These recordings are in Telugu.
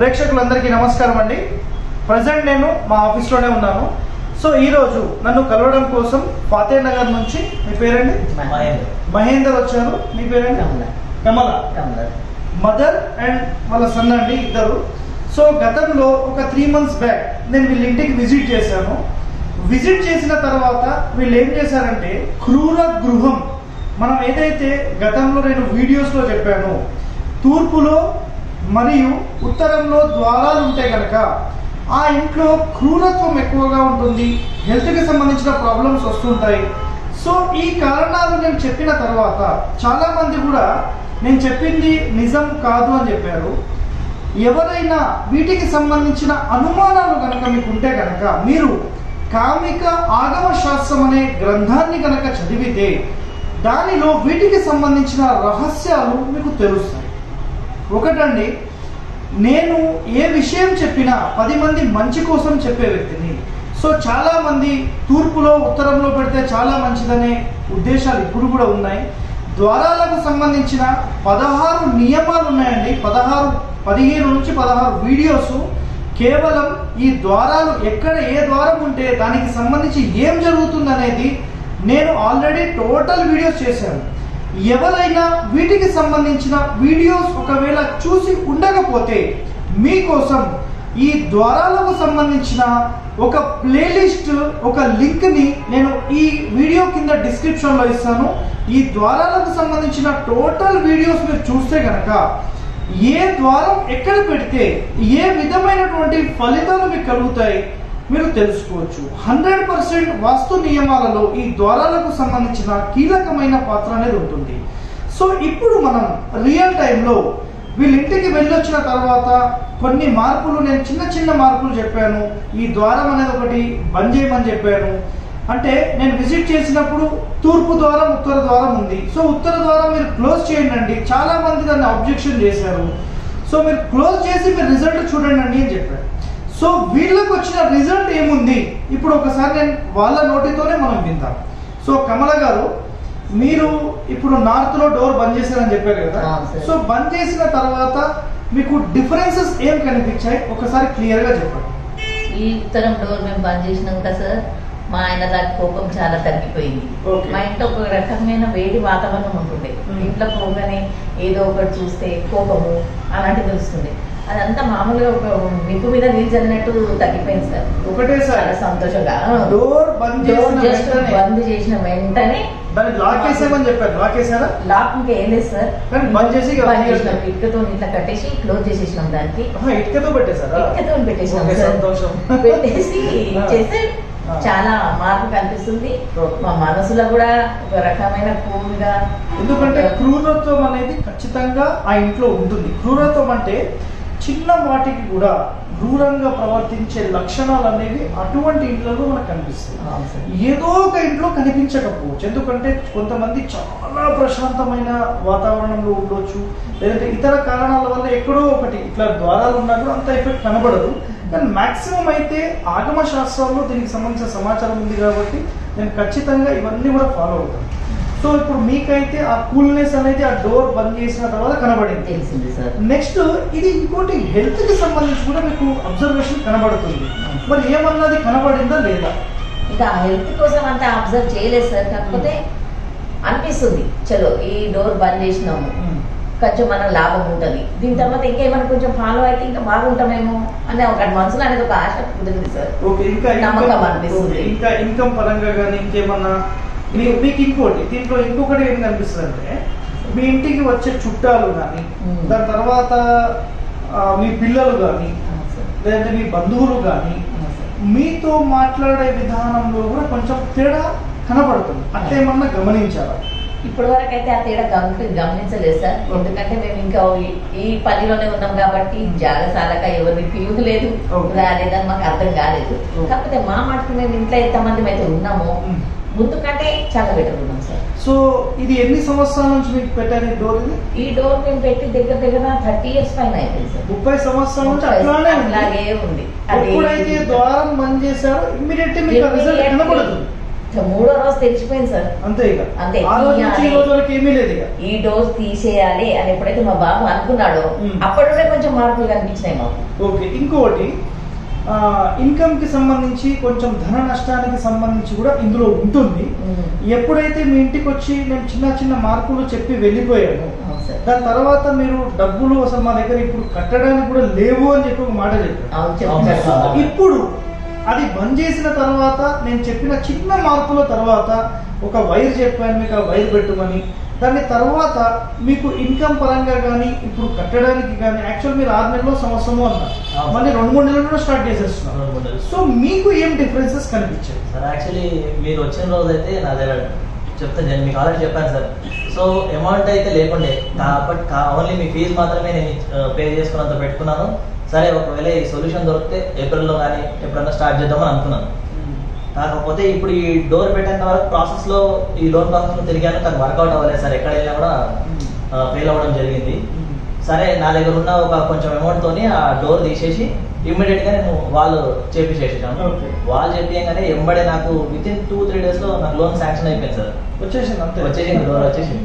ప్రేక్షకులందరికీ నమస్కారం అండి ప్రజెంట్ నేను మా ఆఫీస్లోనే ఉన్నాను సో ఈరోజు నన్ను కలవడం కోసం ఫాతే నగర్ నుంచి మీ పేరండి మహేందర్ వచ్చారు మీ పేరండి కమల మదర్ అండ్ వాళ్ళ సన్ అండి ఇద్దరు సో గతంలో ఒక త్రీ మంత్స్ బ్యాక్ నేను వీళ్ళ ఇంటికి విజిట్ చేశాను విజిట్ చేసిన తర్వాత వీళ్ళు ఏం చేశారంటే క్రూర గృహం మనం ఏదైతే గతంలో నేను వీడియోస్లో చెప్పానో తూర్పులో మరియు ఉత్తరంలో ద్వారాలు ఉంటే కనుక ఆ ఇంట్లో క్రూరత్వం ఎక్కువగా ఉంటుంది హెల్త్కి సంబంధించిన ప్రాబ్లమ్స్ వస్తుంటాయి సో ఈ కారణాలు నేను చెప్పిన తర్వాత చాలా మంది కూడా నేను చెప్పింది నిజం కాదు అని చెప్పారు ఎవరైనా వీటికి సంబంధించిన అనుమానాలు కనుక మీకు ఉంటే కనుక మీరు కామిక ఆగమ శాస్త్రం అనే గ్రంథాన్ని కనుక చదివితే దానిలో వీటికి సంబంధించిన రహస్యాలు మీకు తెలుస్తాయి ఒకటండి నేను ఏ విషయం చెప్పినా పది మంది మంచి కోసం చెప్పే వ్యక్తిని సో చాలా మంది తూర్పులో ఉత్తరంలో పెడితే చాలా మంచిదనే ఉద్దేశాలు ఇప్పుడు కూడా ఉన్నాయి ద్వారాలకు సంబంధించిన పదహారు నియమాలు ఉన్నాయండి పదహారు పదిహేను నుంచి పదహారు వీడియోస్ కేవలం ఈ ద్వారాలు ఎక్కడ ఏ ద్వారం ఉంటే దానికి సంబంధించి ఏం జరుగుతుంది అనేది నేను ఆల్రెడీ టోటల్ వీడియోస్ చేశాను ఎవరైనా వీటికి సంబంధించిన వీడియోస్ ఒకవేళ చూసి ఉండకపోతే మీకోసం ఈ ద్వారాలకు సంబంధించిన ఒక ప్లేలిస్ట్ ఒక లింక్ ని నేను ఈ వీడియో కింద డిస్క్రిప్షన్ లో ఇస్తాను ఈ ద్వారాలకు సంబంధించిన టోటల్ వీడియోస్ మీరు చూస్తే కనుక ఏ ద్వారం ఎక్కడ పెడితే ఏ విధమైనటువంటి ఫలితాలు మీకు కలుగుతాయి మీరు తెలుసుకోవచ్చు హండ్రెడ్ పర్సెంట్ వాస్తు నియమాలలో ఈ ద్వారాలకు సంబంధించిన కీలకమైన పాత్ర అనేది ఉంటుంది సో ఇప్పుడు మనం రియల్ టైంలో వీళ్ళ ఇంటికి వెళ్ళొచ్చిన తర్వాత కొన్ని మార్పులు నేను చిన్న చిన్న మార్పులు చెప్పాను ఈ ద్వారం అనేది ఒకటి బంద్ చేయమని చెప్పాను అంటే నేను విజిట్ చేసినప్పుడు తూర్పు ద్వారం ఉత్తర ద్వారం ఉంది సో ఉత్తర ద్వారం మీరు క్లోజ్ చేయండి అండి చాలా మంది దాన్ని అబ్జెక్షన్ చేశారు సో మీరు క్లోజ్ చేసి మీరు రిజల్ట్ చూడండి అండి అని చెప్పారు సో వీళ్ళకి వచ్చిన రిజల్ట్ ఏముంది ఇప్పుడు ఒకసారి నేను వాళ్ళ నోటితోనే మనం విందాం సో కమల గారు మీరు ఇప్పుడు నార్త్ లో డోర్ బంద్ చేశారని చెప్పారు కదా అవును సార్. సో బంద్ చేసిన తర్వాత మీకు డిఫరెన్సెస్ ఏం కనిపించాయి ఒకసారి క్లియర్ గా చెప్పండి ఈ ఉత్తరం డోర్ మేము బంద్ చేసినాం కదా సార్ మా ఆయన దాని కోపం చాలా తగ్గిపోయింది Okay. మా ఇంట్లో ఒక రకమైన వేడి వాతావరణం ఉంటుండే Hmm. ఇంట్లో పోగానే ఏదో ఒకటి చూస్తే కోపము అలాంటివి వస్తుండే అదంతా మామూలుగా ఒక నిప్పు మీద నీళ్ళు చల్లినట్టు తగ్గిపోయింది సార్ ఒకటేసారి చాలా సంతోషంగా డోర్ బంద్ డోర్ చేసిన జస్ట్ వెంటనే బంద్ చేసిన వెంటనే దాన్ని లాక్ వేసామని చెప్పారు లాక్ వేసారా లాక్ ఇంకా ఏం లేదు సార్ కానీ బంద్ చేసి ఇక బంద్ చేసినాం ఇటుకతో ఇట్లా కట్టేసి క్లోజ్ చేసేసినాం దానికి ఆహా, ఇటుకతో పెట్టేశారా ఇటుకతో పెట్టేసినాం ఓకే, సార్ సంతోషం పెట్టేసి ఆ. చేస్తే ఆ. చాలా మార్పు కనిపిస్తుంది ఓకే. మా మనసులో కూడా ఒక రకమైన కూల్గా ఎందుకంటే క్రూరత్వం అనేది ఖచ్చితంగా ఆ ఇంట్లో ఉంటుంది క్రూరత్వం అంటే చిన్న వాటికి కూడా క్రూరంగా ప్రవర్తించే లక్షణాలు అనేవి అటువంటి ఇంట్లలో మనకు కనిపిస్తాయి అవును సార్. ఏదో ఒక ఇంట్లో కనిపించకపోవచ్చు ఎందుకంటే కొంతమంది చాలా ప్రశాంతమైన వాతావరణంలో ఉండొచ్చు లేదంటే ఇతర కారణాల వల్ల ఎక్కడో ఒకటి ఇట్లా ద్వారాలు ఉన్నా కూడా అంత ఎఫెక్ట్ కనబడదు కానీ మాక్సిమం అయితే ఆగమ శాస్త్రాల్లో దీనికి సంబంధించిన సమాచారం ఉంది కాబట్టి నేను ఖచ్చితంగా ఇవన్నీ కూడా ఫాలో అవుతాను సో ఇప్పుడు మీకైతే ఆ కూల్నెస్ అనేది ఆ డోర్ బంద్ చేసిన తర్వాత కనబడింది తెలిసింది సార్ నెక్స్ట్ ఇది ఇంకోటి హెల్త్ కి సంబంధించి కూడా మీకు అబ్జర్వేషన్ కనబడుతుంది మరి ఏమన్నది కనబడిందా లేదా ఇంకా హెల్త్ కోసం అంతా అబ్జర్వ్ చేయలేదు సార్ కాకపోతే అనిపిస్తుంది చలో ఈ డోర్ బంద్ చేసినాము కొంచెం మన లాభం ఉంటుంది దీని తర్వాత ఇంకేమైనా కొంచెం ఫాలో అయితే ఇంకా బాగుంటామేమో అనే ఒక మనసులో అనేది ఒక ఆశ కుదిరింది సార్ ఓకే ఇంకా నమ్మకం income- అనిపిస్తుంది. ఓకే, ఇంకా ఇన్కమ్ పరంగా కానీ ఇంకేమన్నా మీకు మీకు ఇంకోటి దీంట్లో ఇంకొకటి ఏం కనిపిస్తుంది అంటే మీ ఇంటికి వచ్చే చుట్టాలు కానీ Hmm. దాని తర్వాత ఆ, మీ పిల్లలు కానీ అవును సార్. లేదంటే మీ బంధువులు కానీ అవును సార్. మీతో మాట్లాడే విధానంలో కూడా కొంచెం తేడా కనబడుతుంది అట్లేమన్నా గమనించారా ఇప్పటి వరకు అయితే ఆ తేడా గమని గమనించలేదు సార్ ఎందుకంటే మేము ఇంకా ఈ- ఈ పనిలోనే ఉన్నాం కాబట్టి జాగసాలక ఎవరిని పిలువలేదు Okay. రాలేదని మాకు అర్థం కాలేదు Okay. కాకపోతే మా మటుకు మేము ఇంట్లో ఎంతమంది అయితే ఉన్నామో Hmm. ముందు కంటే చాలా బెటర్ ఉన్నాం సార్ సో ఇది ఎన్ని సంవత్సరాల నుంచి మీకు పెట్టారు ఈ డోర్ ఇది ఈ డోర్ మేము పెట్టి దగ్గర దగ్గర థర్టీ ఇయర్స్ పైన అయిపోయింది సార్ ముప్పై సంవత్సరాల నుంచి అట్లానే ఉంది అలాగే ఉంది అది ఎప్పుడైతే ద్వారం బంద్ చేశారో ఇమ్మీడియట్ మీకు రిజల్ట్ Immediately కనబడదు ఇక మూడో రోజు తెలిసిపోయింది సార్ అంతే ఇక అంతే. ఆ రోజు నుంచి ఈ తీయాలి. రోజు వరకు ఏమీ లేదు ఇక ఈ డోస్ తీసేయాలి అని ఎప్పుడైతే మా బాబు అనుకున్నాడో మ్మ్. అప్పటి నుండే కొంచెం మార్పులు కనిపించినాయి మాకు ఓకే ఇంకొకటి ఇన్కమ్ కి సంబంధించి కొంచెం ధన నష్టానికి సంబంధించి కూడా ఇందులో ఉంటుంది మ్మ్. ఎప్పుడైతే మీ ఇంటికి వచ్చి నేను చిన్న చిన్న మార్పులు చెప్పి వెళ్ళిపోయాను అవును సార్ దాని తర్వాత మీరు డబ్బులు అసలు మా దగ్గర ఇప్పుడు కట్టడానికి కూడా లేవు అని చెప్పి ఒక మాట చెప్పారు అవును చెప్తాను అవును. ఇప్పుడు అది బంద్ చేసిన తర్వాత నేను చెప్పిన చిన్న మార్పుల తర్వాత ఒక వైర్ చెప్పాను మీకు ఆ వైర్ పెట్టుమని దాని తర్వాత మీకు ఇన్కమ్ పరంగా కానీ ఇప్పుడు కట్టడానికి కానీ యాక్చువల్ మీరు ఆరు నెలలో సంవత్సరము అన్నారు అవును. మళ్ళీ రెండు మూడు నెలల్లో స్టార్ట్ చేసేస్తున్నారు రెండు మూడు నెలలు. సో మీకు ఏం డిఫరెన్సెస్ కనిపించాయి సార్ యాక్చువల్లీ మీరు వచ్చిన రోజు అయితే నా దగ్గర చెప్తాను నేను మీకు ఆల్రెడీ చెప్పాను సార్ సో అమౌంట్ అయితే లేకుండే కాబట్టి ఓన్లీ మీ ఫీజు మాత్రమే నేను పే చేసుకున్నంత పెట్టుకున్నాను సరే ఒకవేళ ఈ సొల్యూషన్ దొరికితే ఏప్రిల్లో కానీ ఎప్పుడన్నా స్టార్ట్ చేద్దామని అనుకున్నాను కాకపోతే ఇప్పుడు ఈ డోర్ పెట్టేంత వరకు ప్రాసెస్ లో ఈ లోన్ ప్రాసెస్ లో తిరిగాను కానీ వర్కౌట్ అవ్వలేదు సార్ ఎక్కడ వెళ్ళినా కూడా ఫెయిల్ అవ్వడం జరిగింది సరే నా దగ్గర ఉన్న ఒక కొంచెం అమౌంట్ తోని ఆ డోర్ తీసేసి ఇమ్మీడియట్ గా నేను వాళ్ళు చేపించేసాను Okay. వాళ్ళు చెప్పగానే ఎంబడే నాకు with in two three days లో నాకు లోన్ శాంక్షన్ అయిపోయింది సార్ వచ్చేసింది అంతే వచ్చేసింది డోర్ వచ్చేసింది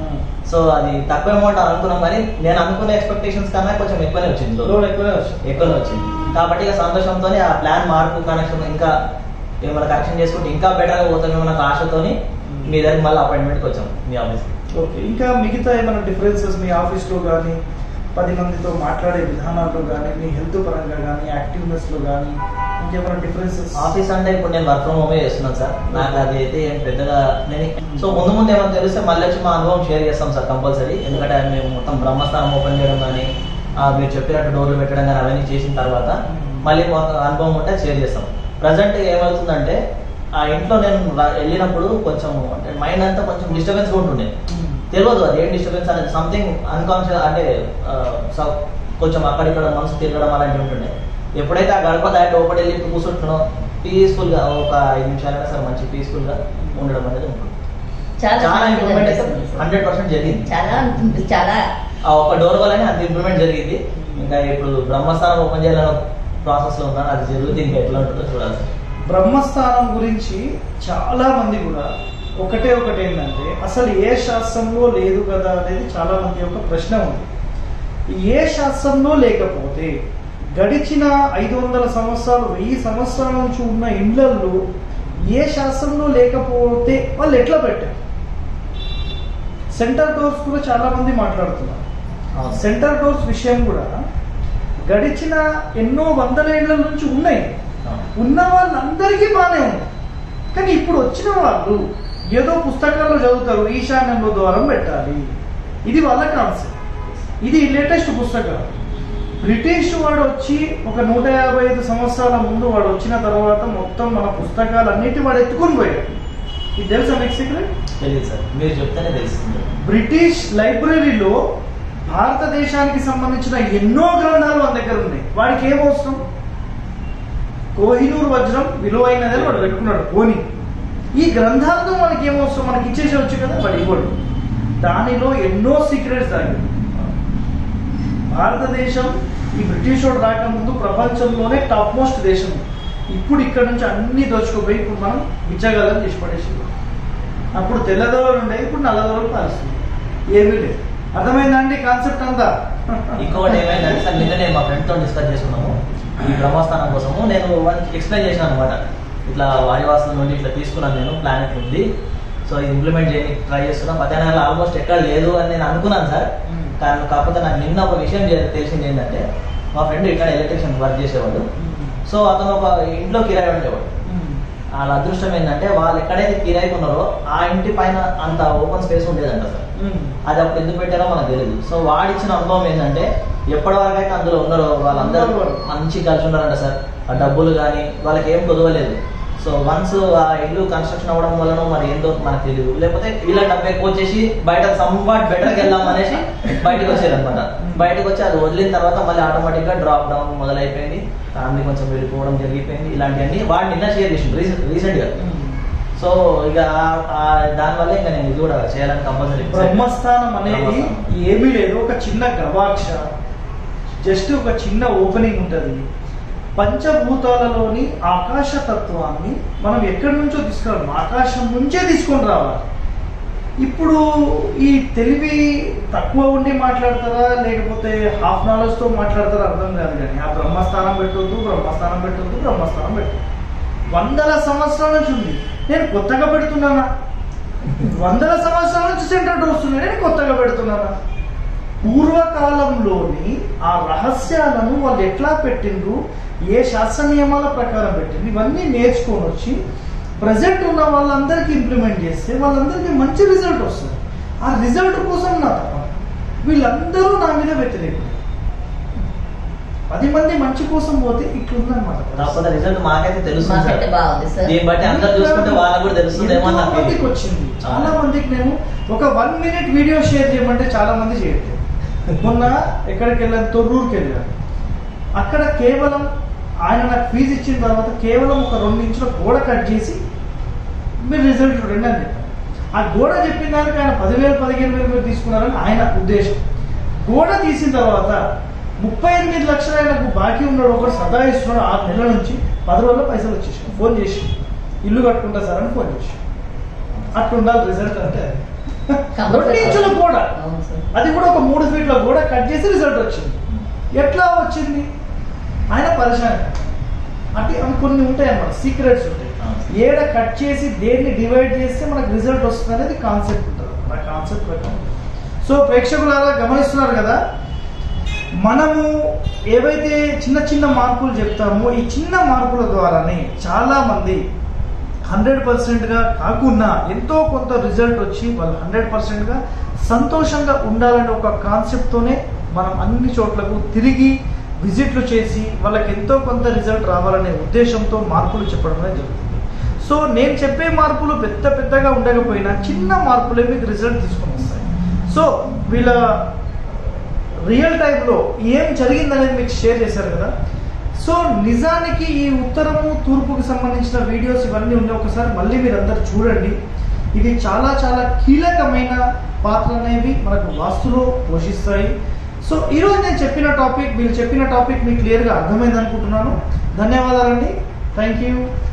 సో అది తక్కువ అమౌంట్ అనుకున్నాం కానీ నేను అనుకున్న ఎక్స్పెక్టేషన్స్ కన్నా కొంచెం ఎక్కువనే వచ్చింది లోన్ లోన్ ఎక్కువనే వచ్చింది ఎక్కువనే వచ్చింది కాబట్టి ఇక సంతోషంతో ఆ ప్లాన్ మార్పు కనెక్షన్ ఇంకా ఏమైనా కరెక్షన్ చేసుకుంటే ఇంకా బెటర్ గా పోతామేమో నాకు ఆశతోని మీ దగ్గరికి మళ్ళీ అపాయింట్మెంట్కి వచ్చాం మీ ఆఫీస్ ఓకే ఇంకా మిగతా ఏమైనా డిఫరెన్సెస్ మీ ఆఫీస్లో కానీ పది మందితో మాట్లాడే విధానాల్లో కానీ మీ హెల్త్ పరంగా కానీ యాక్టివ్నెస్లో కానీ ఇంకేమైనా డిఫరెన్సెస్ ఆఫీస్ అంటే ఇప్పుడు నేను వర్క్ ఫ్రమ్ హోమే చేస్తున్నాను సార్ నాకు అది అయితే ఏం పెద్దగా నేను సో ముందు ముందు ఏమైనా తెలిస్తే మళ్ళీ వచ్చి మా అనుభవం షేర్ చేస్తాం సార్ కంపల్సరీ ఎందుకంటే మేము మొత్తం బ్రహ్మస్థానం ఓపెన్ చేయడం కానీ ఆ, మీరు చెప్పినట్టు డోర్లు పెట్టడం కానీ అవన్నీ చేసిన తర్వాత మళ్ళీ మాకు అనుభవం ఉంటే షేర్ చేస్తాం ప్రజెంట్ ఏమవుతుందంటే ఆ ఇంట్లో నేను రా- వెళ్ళినప్పుడు కొంచెం అంటే మైండ్ అంతా కొంచెం డిస్టర్బెన్స్ ఉంటుండే తెలియదు అది ఏం డిస్టర్బెన్స్ అనేది సంథింగ్ అన్కాన్షియస్ అంటే ఆ, స- కొంచెం అక్కడిక్కడ మనసు తిరగడం అలాంటివి ఉంటుండే ఎప్పుడైతే ఆ గడప దాటి లోపలి వెళ్ళి కూర్చుంటున్నాం పీస్ఫుల్ గా ఒక ఐదు నిమిషాలైనా సరే మంచి పీస్ఫుల్ గా ఉండడం అనేది ఉంటుంది చాలా చాలా ఇంప్రూవ్మెంట్ అయితే అనిపిస్తుంది సార్. హండ్రెడ్ పర్సెంట్ జరిగింది చాలా అనిపిస్తుంది. చాలా ఆ ఒక డోర్ వల్లనే అంత ఇంప్రూవ్మెంట్ జరిగింది ఇంకా ఇప్పుడు బ్రహ్మస్థానం ఓపెన్ చేయాలన్న ప్రాసెస్ లో ఉన్నాను అది జరుగుతుంది ఇంకా ఎట్లా ఉంటుందో చూడాలి సార్. బ్రహ్మస్థానం గురించి చాలా మంది కూడా ఒకటే ఒకటి ఏంటంటే అసలు ఏ శాస్త్రంలో లేదు కదా అనేది చాలా మంది యొక్క ప్రశ్న ఉంది ఏ శాస్త్రంలో లేకపోతే గడిచిన ఐదు వందల సంవత్సరాలు వెయ్యి సంవత్సరాల నుంచి ఉన్న ఇండ్లల్లో ఏ శాస్త్రంలో లేకపోతే వాళ్ళు ఎట్లా పెట్టారు సెంటర్ డోర్స్ కూడా చాలా మంది మాట్లాడుతున్నారు అవును. సెంటర్ డోర్స్ విషయం కూడా గడిచిన ఎన్నో వందల ఏళ్ల నుంచి ఉన్నాయి అవును. ఉన్న వాళ్ళందరికీ బాగానే ఉంది కానీ ఇప్పుడు వచ్చిన వాళ్ళు ఏదో పుస్తకాల్లో చదువుతారు ఈశాన్యంలో ద్వారం పెట్టాలి ఇది వాళ్ళ కాన్సెప్ట్ ఇది లేటెస్ట్ పుస్తకం బ్రిటిష్ వాడు వచ్చి ఒక నూట యాభై ఐదు సంవత్సరాల ముందు వాడు వచ్చిన తర్వాత మొత్తం మన పుస్తకాలన్నిటి వాడు ఎత్తుకొని పోయాడు ఇది తెలుసా మీకు సీక్రెట్ తెలియదు సార్ మీరు చెప్తేనే తెలుస్తుంది బ్రిటిష్ లైబ్రరీలో భారతదేశానికి సంబంధించిన ఎన్నో గ్రంథాలు మన దగ్గర ఉన్నాయి వాడికి ఏం అవసరం కోహినూర్ వజ్రం విలువైనదని వాడు పెట్టుకున్నాడు పోని ఈ గ్రంథాలతో మనకి ఏం అవసరం మనకి ఇచ్చేసేవచ్చు కదా వాడు ఇవ్వడు దానిలో ఎన్నో సీక్రెట్స్ దాగి భారతదేశం ఈ బ్రిటిష్ వాడు రాకముందు ప్రపంచంలోనే టాప్ మోస్ట్ దేశం ఇప్పుడు ఇక్కడ నుంచి అన్ని దోచుకుపోయి ఇప్పుడు మనం బిచ్చగాలని చేసి పడేసి అప్పుడు తెల్లదోరలు ఉండే ఇప్పుడు నల్లదోరలు పాలిస్తుంది ఏమీ లేదు అర్థమైందా అండి కాన్సెప్ట్ అంతా ఇంకొకటి ఏమైందంటే సార్ నిన్న నేను మా ఫ్రెండ్ తో డిస్కస్ చేసుకున్నాము ఈ బ్రహ్మస్థానం కోసము నేను వాళ్ళకి ఎక్స్ప్లెయిన్ చేశాను అనమాట ఇట్లా వాయువాసన నుండి ఇట్లా తీసుకున్నాను నేను ప్లాన్ ఇట్లా ఉంది సో ఇది ఇంప్లిమెంట్ చేయడానికి ట్రై చేస్తున్నా పద్దెనిమిది ఆల్మోస్ట్ ఎక్కడ లేదు అని నేను అనుకున్నాను సార్ మ్మ్. కానీ కాకపోతే నాకు నిన్న ఒక విషయం తె- తెలిసింది ఏంటంటే మా ఫ్రెండ్ ఇక్కడ ఎలక్ట్రీషియన్ వర్క్ చేసేవాడు సో అతను ఒక ఇంట్లో కిరాయి ఉండేవాడు వాళ్ళ అదృష్టం ఏంటంటే వాళ్ళు ఎక్కడైతే కిరాయికి ఉన్నారో ఆ ఇంటి పైన అంత ఓపెన్ స్పేస్ ఉండేదంట సార్ అది అప్పుడు ఎందుకు పెట్టారో మనకు తెలియదు సో వాడిచ్చిన అనుభవం ఏంటంటే ఎప్పటి వరకు అయితే అందులో ఉన్నారో వాళ్ళందరూ ఉన్నారు. మంచి కలిసి ఉన్నారంట సార్ ఆ డబ్బులు కానీ వాళ్ళకి ఏం కుదవలేదు సో వన్స్ ఆ ఇల్లు కన్స్ట్రక్షన్ అవ్వడం వలన మరి ఏందో మనకు తెలియదు లేకపోతే వీళ్ళ డబ్బు ఎక్కువ వచ్చేసి బయట సంవాట్ బెటర్కి వెళ్దాం అనేసి బయటకు వచ్చారు అనమాట బయటకు వచ్చి అది వదిలిన తర్వాత మళ్ళీ ఆటోమేటిక్ గా డ్రాప్ డౌన్ మొదలైపోయింది ఫ్యామిలీ కొంచెం వెళ్ళిపోవడం జరిగిపోయింది ఇలాంటివన్నీ వాడు నిన్న షేర్ చేసిండు రీసెంట్ గా సో ఇక ఆ- ఆ దానివల్ల ఇంకా నేను ఇది కూడా చేయాలని కంపల్సరీ బ్రహ్మస్థానం అనేది ఏమీ లేదు ఒక చిన్న గవాక్ష జస్ట్ ఒక చిన్న ఓపెనింగ్ ఉంటుంది పంచభూతాలలోని ఆకాశ తత్వాన్ని మనం ఎక్కడి నుంచో తీసుకురావాలి ఆకాశం నుంచే తీసుకొని రావాలి ఇప్పుడు ఈ తెలివి తక్కువ ఉండి మాట్లాడతారా లేకపోతే హాఫ్ నాలెడ్జ్తో మాట్లాడతారా అర్థం కాదు కానీ ఆ బ్రహ్మస్థానం పెట్టొద్దు బ్రహ్మస్థానం పెట్టొద్దు బ్రహ్మస్థానం పెట్టొద్దు వందల సంవత్సరాల నుంచి ఉంది నేను కొత్తగా పెడుతున్నానా వందల సంవత్సరాల నుంచి సెంటర్ వస్తున్నా నేను కొత్తగా పెడుతున్నానా పూర్వకాలంలోని ఆ రహస్యాలను వాళ్ళు ఎట్లా పెట్టిండ్రు ఏ శాస్త్ర నియమాల ప్రకారం పెట్టిండ్రు ఇవన్నీ నేర్చుకొని వచ్చి ప్రజెంట్ ఉన్న వాళ్ళందరికీ ఇంప్లిమెంట్ చేస్తే వాళ్ళందరికీ మంచి రిజల్ట్ వస్తుంది ఆ రిజల్ట్ కోసం నా తప్ప వీళ్ళందరూ నా మీద వ్యతిరేకులు పది మంది మంచి కోసం పోతే ఇట్లుందన్నమాట కాకపోతే రిజల్ట్ మాకైతే తెలుస్తుంది సార్ మాకైతే బాగుంది సార్ దీన్ని బట్టి అందరు చూసుకుంటే వాళ్ళకు కూడా తెలుస్తుందేమో అని ఎంతో నాకు మందికి వచ్చింది చాలా మందికి నేను ఒక వన్ మినిట్ వీడియో షేర్ చేయమంటే చాలా మంది చేయట్లేదు మొన్న ఎక్కడికి వెళ్ళాను తొర్రూరుకి వెళ్ళాను అక్కడ కేవలం ఆయన నాకు ఫీజు ఇచ్చిన తర్వాత కేవలం ఒక రెండు ఇంచుల గోడ కట్ చేసి మీరు రిజల్ట్ చూడండి అని చెప్పారు ఆ గోడ చెప్పిన దానికి ఆయన పదివేలు పదిహేను వేలు మీరు తీసుకున్నారని ఆయన ఉద్దేశం గోడ తీసిన తర్వాత ముప్పై ఎనిమిది లక్షలు ఆయనకు బాకీ ఉన్నాడు ఒకటి సదాయిస్తున్నాడు ఆరు నెలల నుంచి పది రోజుల్లో పైసలు వచ్చేసాడు ఫోన్ చేసి ఇల్లు కట్టుకుంటా సార్ అని ఫోన్ చేసి అట్లా ఉండాలి రిజల్ట్ అంటే రెండు ఇంచుల గోడ అవును సార్ అది కూడా ఒక మూడు ఫీట్ల గోడ కట్ చేసి రిజల్ట్ వచ్చింది ఎట్లా వచ్చింది ఆయన పరిశాన్ అంటే అవి కొన్ని ఉంటాయి అన్నమాట సీక్రెట్స్ ఉంటాయి ఏడ కట్ చేసి దేన్ని డివైడ్ చేస్తే మనకు రిజల్ట్ వస్తుంది అనేది కాన్సెప్ట్ ఉంటుంది ఆ కాన్సెప్ట్ ప్రకారం సో ప్రేక్షకులారా గమనిస్తున్నారు కదా మనము ఏవైతే చిన్న చిన్న మార్పులు చెప్తామో ఈ చిన్న మార్పుల ద్వారానే చాలా మంది హండ్రెడ్ పర్సెంట్గా కాకుండా ఎంతో కొంత రిజల్ట్ వచ్చి వాళ్ళు హండ్రెడ్ పర్సెంట్గా సంతోషంగా ఉండాలనే ఒక కాన్సెప్ట్తోనే మనం అన్ని చోట్లకు తిరిగి విజిట్లు చేసి వాళ్ళకి ఎంతో కొంత రిజల్ట్ రావాలనే ఉద్దేశంతో మార్పులు చెప్పడం అనేది జరుగుతుంది సో నేను చెప్పే మార్పులు పెద్ద పెద్దగా ఉండకపోయినా చిన్న మార్పులే మీకు రిజల్ట్ తీసుకొని వస్తాయి సో వీళ్ళ రియల్ టైంలో ఏం జరిగిందనేది మీకు షేర్ చేశారు కదా సో నిజానికి ఈ ఉత్తరము తూర్పుకు సంబంధించిన వీడియోస్ ఇవన్నీ ఉన్నాయి ఒకసారి మళ్ళీ మీరు అందరు చూడండి ఇది చాలా చాలా కీలకమైన పాత్ర అనేవి మనకు వాస్తులో పోషిస్తాయి సో ఈరోజు నేను చెప్పిన టాపిక్ వీళ్ళు చెప్పిన టాపిక్ మీకు క్లియర్గా అర్థమైంది అనుకుంటున్నాను ధన్యవాదాలండి థ్యాంక్ యూ